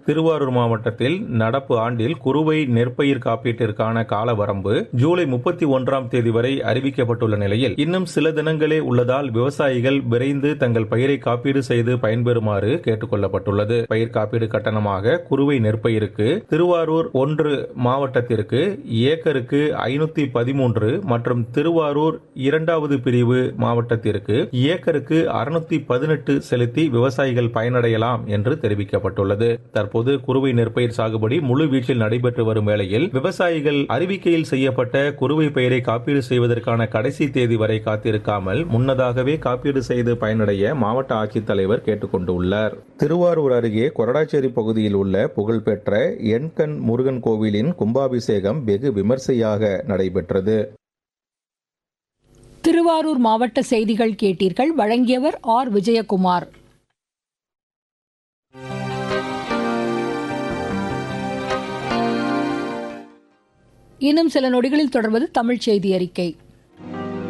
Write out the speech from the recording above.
திருவாரூர் மாவட்டத்தில் நடப்பு ஆண்டில் குறுவை நெற்பயிர் காப்பீட்டிற்கான கால வரம்பு ஜூலை முப்பத்தி ஒன்றாம் தேதி வரை அறிவிக்கப்பட்டுள்ள நிலையில் இன்னும் சில தினங்களே உள்ளதால் விவசாயிகள் விரைந்து தங்கள் பயிரை காப்பீடு செய்து பயன்பெறுமாறு கேட்டுக் கொள்ளப்பட்டுள்ளது பயிர் காப்பீடு கட்டணமாக குறுவை நெற்பயிருக்கு திருவாரூர் ஒன்று மாவட்டத்திற்கு ஏக்கருக்கு ஐநூத்தி பதிமூன்று மற்றும் திருவாரூர் இரண்டாவது பிரிவு மாவட்டத்திற்கு ஏக்கருக்கு அறுநூத்தி பதினெட்டு செலுத்தி விவசாயிகள் பயனடையலாம் என்று தெரிவிக்கப்பட்டுள்ளது தற்போது குறுவை நெற்பயிர் சாகுபடி முழு வீச்சில் நடைபெற்று வரும் வேளையில் விவசாயிகள் அறிவிக்கையில் செய்யப்பட்ட குறுவை பயிரை காப்பீடு செய்வதற்கான கடைசி தேதி வரை காத்திருக்காமல் முன்னதாகவே காப்பீடு செய்து பயனடைய மாவட்ட ஆட்சித்தலைவர் கேட்டுக் கொண்டுள்ளார் திருவாரூர் அருகே கொரடாச்சேரி பகுதியில் உள்ள புகழ்பெற்ற எண்கண் முருகன் கோவிலின் கும்பாபிஷேகம் வெகு விமர்சையாக நடைபெற்றது திருவாரூர் மாவட்ட செய்திகள் கேட்டீர்கள் வழங்கியவர் ஆர் விஜயகுமார் இன்னும் சில நொடிகளில் தொடர்வது தமிழ் செய்தி அறிக்கை